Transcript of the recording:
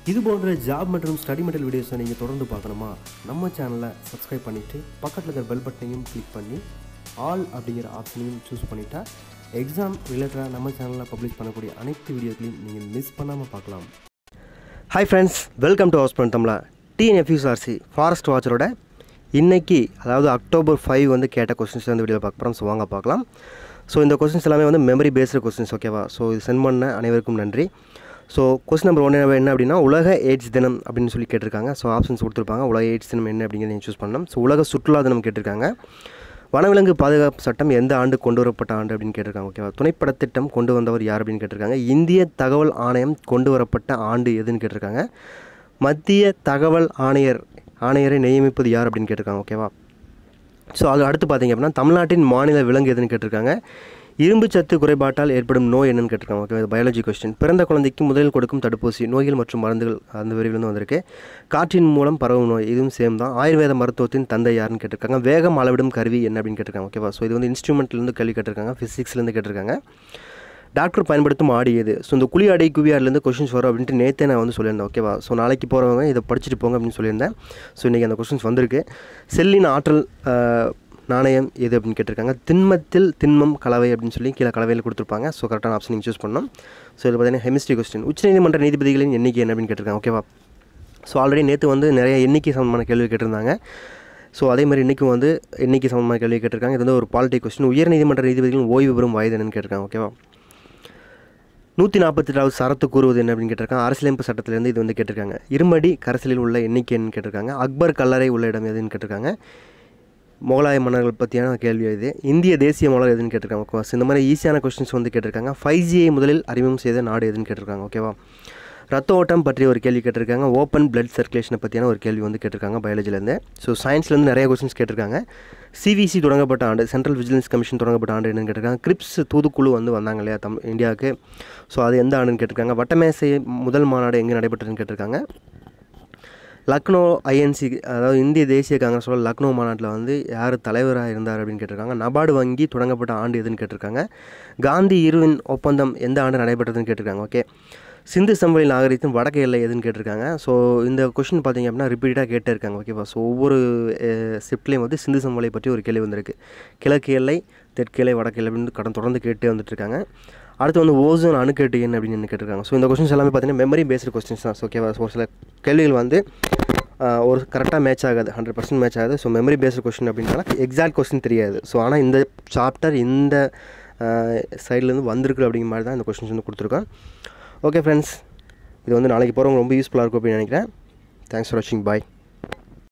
இது போன்ற ஜாப் மற்றும் ஸ்டடி மெட்டல் வீடியோஸை நீங்கள் தொடர்ந்து பார்க்கணுமா நம்ம சேனலை சப்ஸ்கிரைப் பண்ணிவிட்டு பக்கத்தில் இருக்கிற பெல் பட்டனையும் கிளிக் பண்ணி ஆல் அப்படிங்கிற ஆப்ஷனையும் சூஸ் பண்ணிட்டா எக்ஸாம் ரிலேட்டடாக நம்ம சேனலில் பப்ளிஷ் பண்ணக்கூடிய அனைத்து வீடியோக்களையும் நீங்கள் மிஸ் பண்ணாமல் பார்க்கலாம் hi friends welcome to house Tamizha TNFUSRC forest வாட்சரோட இன்னைக்கு அதாவது அக்டோபர் ஃபைவ் வந்து கேட்ட கொஸ்டின்ஸ் வந்து வீடியோ பார்க்க போகிறோம் ஸோ வாங்க பார்க்கலாம் ஸோ இந்த கொஸ்டின்ஸ் எல்லாமே வந்து மெமரி பேஸ்டு கொஸ்டின்ஸ் ஓகேவா ஸோ இது சென்ட் பண்ண அனைவருக்கும் நன்றி ஸோ கொஸ்டின் நம்பர் ஒன் என்ன அப்படின்னா உலக எய்ட்ஸ் தினம் அப்படின்னு சொல்லி கேட்டிருக்காங்க ஸோ ஆப்ஷன்ஸ் கொடுத்துருப்பாங்க உலக எய்ட்ஸ் தினம் என்ன அப்படிங்கிறத நீங்கள் சூஸ் பண்ணணும் ஸோ உலக சுற்றுலா தினம் கேட்டிருக்காங்க வனவிலங்கு பாதுகாப்பு சட்டம் எந்த ஆண்டு கொண்டு வரப்பட்ட ஆண்டு அப்படின்னு கேட்டிருக்காங்க ஓகேவா துணைப்படத் திட்டம் கொண்டு வந்தவர் யார் அப்படின்னு கேட்டிருக்காங்க இந்திய தகவல் ஆணையம் கொண்டு வரப்பட்ட ஆண்டு எதுன்னு கேட்டிருக்காங்க மத்திய தகவல் ஆணையர் ஆணையரை நியமிப்பது யார் அப்படின்னு கேட்டிருக்காங்க ஓகேவா ஸோ அது அடுத்து பார்த்தீங்க அப்படின்னா தமிழ்நாட்டின் மாநில விலங்கு எதுன்னு கேட்டிருக்காங்க இரும்பு சத்து குறைபாட்டால் ஏற்படும் நோய் என்னன்னு கேட்டிருக்காங்க ஓகே பயாலஜி கொஸ்டின் பிறந்த குழந்தைக்கு முதலில் கொடுக்கும் தடுப்பூசி நோய்கள் மற்றும் மருந்துகள் அந்த விரைவில் வந்திருக்கு காற்றின் மூலம் பரவும் நோய் இதுவும் சேம் தான் ஆயுர்வேத மருத்துவத்தின் தந்தை யாருன்னு கேட்டிருக்காங்க வேகம் அளவிடும் கருவி என்ன அப்படின்னு கேட்டிருக்காங்க ஓகேவா ஸோ இது வந்து இன்ஸ்ட்ருமெண்ட்லேருந்து கேள்வி கேட்டிருக்காங்க ஃபிசிக்ஸ்லேருந்து கேட்டிருக்காங்க டாக்டர் பயன்படுத்தும் ஆடி எது ஸோ இந்த குழி அடை குவியார்லேருந்து கொஷின்ஸ் வரும் அப்படின்ட்டு நேற்றே நான் வந்து சொல்லியிருந்தேன் ஓகேவா ஸோ நாளைக்கு போகிறவங்க இதை படிச்சுட்டு போங்க அப்படின்னு சொல்லியிருந்தேன் ஸோ இன்றைக்கி அந்த கொஷின்ஸ் வந்திருக்கு செல்லின் ஆற்றல் ஆஹ், நாணயம் எது அப்படின்னு கேட்டிருக்காங்க திண்மத்தில் திண்மம் கலவை அப்படின்னு சொல்லி கீழே கலவையில் கொடுத்துருப்பாங்க ஸோ கரெக்டான ஆப்ஷன் நீங்கள் சூஸ் பண்ணணும் ஸோ இதில் பார்த்தீங்கன்னா ஹெமிஸ்ட்ரி கொஸ்டின் உச்சநீதிமன்ற நீதிபதிகளின் எண்ணிக்கை என்ன அப்படின்னு கேட்டிருக்காங்க ஓகேவா ஸோ ஆல்ரெடி நேற்று வந்து நிறைய எண்ணிக்கை சம்பந்தமான கேள்வி கேட்டிருந்தாங்க ஸோ அதே மாதிரி இன்றைக்கும் வந்து எண்ணிக்கை சம்பந்தமான கேள்வி கேட்டிருக்காங்க இது வந்து ஒரு பாலிட்டி கொஸ்டின் உயர்நீதிமன்ற நீதிபதிகளின் ஓய்வு பெறும் வயது என்னன்னு கேட்டிருக்காங்க ஓகேவா நூற்றி நாற்பத்தெட்டாவது சரத்து கூறுவது என்ன அப்படின்னு கேட்டிருக்காங்க அரசியலமைப்பு சட்டத்திலேருந்து இது வந்து கேட்டிருக்காங்க இருமடி கரசலில் உள்ள எண்ணிக்கைன்னு கேட்டிருக்காங்க அக்பர் கல்லறை உள்ள இடம் எதுன்னு கேட்டிருக்காங்க முகலாய மன்னர்கள் பற்றியான கேள்வி இது இந்திய தேசிய மலர் எதுன்னு கேட்டிருக்காங்க ஓகேவா So, இந்த மாதிரி ஈஸியான கொஸ்டின்ஸ் வந்து கேட்டிருக்காங்க ஃபைவ் ஜியை முதலில் அறிமுகம் செய்த நாடு எதுன்னு கேட்டிருக்காங்க ஓகேவா ரத்த ஓட்டம் பற்றி ஒரு கேள்வி கேட்டிருக்காங்க ஓப்பன் பிளட் சர்க்குலேஷனை பற்றியான ஒரு கேள்வி வந்து கேட்டிருக்காங்க பயாலஜிலேருந்து ஸோ சயின்ஸ்லேருந்து நிறைய கொஸ்டின்ஸ் கேட்டிருக்காங்க சிவிசி தொடங்கப்பட்ட ஆண்டு சென்ட்ரல் விஜிலன்ஸ் கமிஷன் தொடங்கப்பட்ட ஆண்டு என்னன்னு கேட்டிருக்காங்க கிரிப்ஸ் தூதுக்குழு வந்து வந்தாங்க இல்லையா தம் இந்தியாவுக்கு ஸோ அது எந்த ஆண்டுன்னு கேட்டிருக்காங்க வட்டமேசை முதல் மாநாடு எங்கே நடைபெற்றதுன்னு கேட்டிருக்காங்க லக்னோ ஐஎன்சி அதாவது இந்திய தேசிய காங்கிரஸோட லக்னோ மாநாட்டில் வந்து யார் தலைவராக இருந்தார் அப்படின்னு கேட்டிருக்காங்க நபார்டு வங்கி தொடங்கப்பட்ட ஆண்டு எதுன்னு கேட்டிருக்காங்க காந்தி இருவின் ஒப்பந்தம் எந்த ஆண்டு நடைபெற்றதுன்னு கேட்டிருக்காங்க ஓகே சிந்து சமவெளி நாகரிகத்தின் வடக்கு எல்லை எதுன்னு கேட்டிருக்காங்க ஸோ இந்த கொஷின் பார்த்தீங்க அப்படின்னா ரிப்பீட்டாக கேட்டே இருக்காங்க ஓகேவா ஸோ ஒவ்வொரு ஷிஃப்ட்லேயும் வந்து சிந்து சமவெளி பற்றி ஒரு கேள்வி வந்திருக்கு கிழக்கு எல்லை தெற்கு எல்லை வடக்கு எல்லை அப்படின்னு கடன் தொடர்ந்து கேட்டே வந்துட்டு இருக்காங்க அடுத்து வந்து ஓசோன் அணுக்கட்டு என்ன அப்படின்னு கேட்டிருக்காங்க ஸோ இந்த கொஸ்டின்ஸ் எல்லாமே பார்த்தீங்கன்னா மெமரி பேஸ்டு கொஸ்டின்ஸ் தான் ஓகேவா ஸோ சில கேள்விகள் வந்து ஆஹ், ஒரு கரெக்டாக மேட்ச் ஆகாது ஹண்ட்ரட் பர்சன்ட் மேட்ச் ஆகாது ஸோ மெமரி பேஸ்டு கொஸ்டின் அப்படின்னால எக்ஸாக்ட் கொஸ்டின் தெரியாது ஸோ ஆனால் இந்த சாப்டர் இந்த சைட்லேருந்து வந்திருக்கு அப்படிங்கிற மாதிரி தான் இந்த கொஸ்டின்ஸ் வந்து கொடுத்துருக்கோம் ஓகே ஃப்ரெண்ட்ஸ் இது வந்து நாளைக்கு போகிறவங்க ரொம்ப யூஸ்ஃபுல்லாக இருக்கும் அப்படின்னு நினைக்கிறேன் தேங்க்ஸ் ஃபார் வாட்சிங் பாய்